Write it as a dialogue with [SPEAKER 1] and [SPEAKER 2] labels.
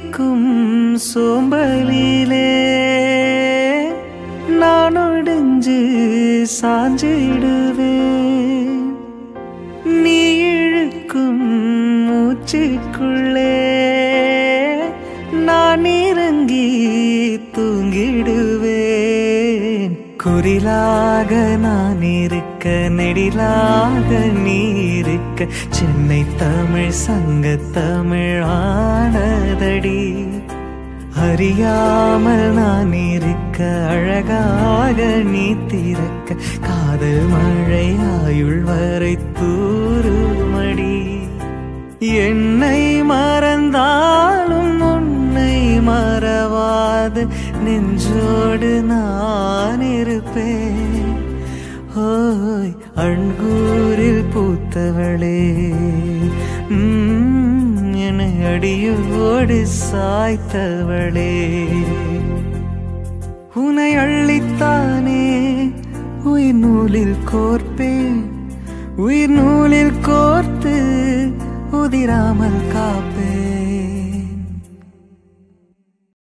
[SPEAKER 1] இருக்கும் சோம்பலிலே நான் ஒடிஞ்சு சாஞ்சிடுவேன் நீ இழுக்கும் மூச்சுக்குள்ளே நான் இறங்கி தூங்கிடுவேன் குரிலாக நான் இருக்க நெடிலாக நீ இருக்க சென்னை தமிழ் சங்க தமிழ் ஆனதடி அறியாமல் நான் இருக்க அழகாக நீ திறக்க காதல் மழை ஆயுள் வரை தூருமடி என்னை மறந்தாலும் உன்னை மறவாது நெஞ்சோடு நான் இருப்பேன் ஓய் அண்கூரில் பூத்தவளே உம், என்னை அடியோடு சாய்த்தவளே உனை அள்ளித்தானே உயிர் நூலில் கோர்ப்பேன் உயிர் நூலில் கோர்த்து உதிராமல் காப்பேன்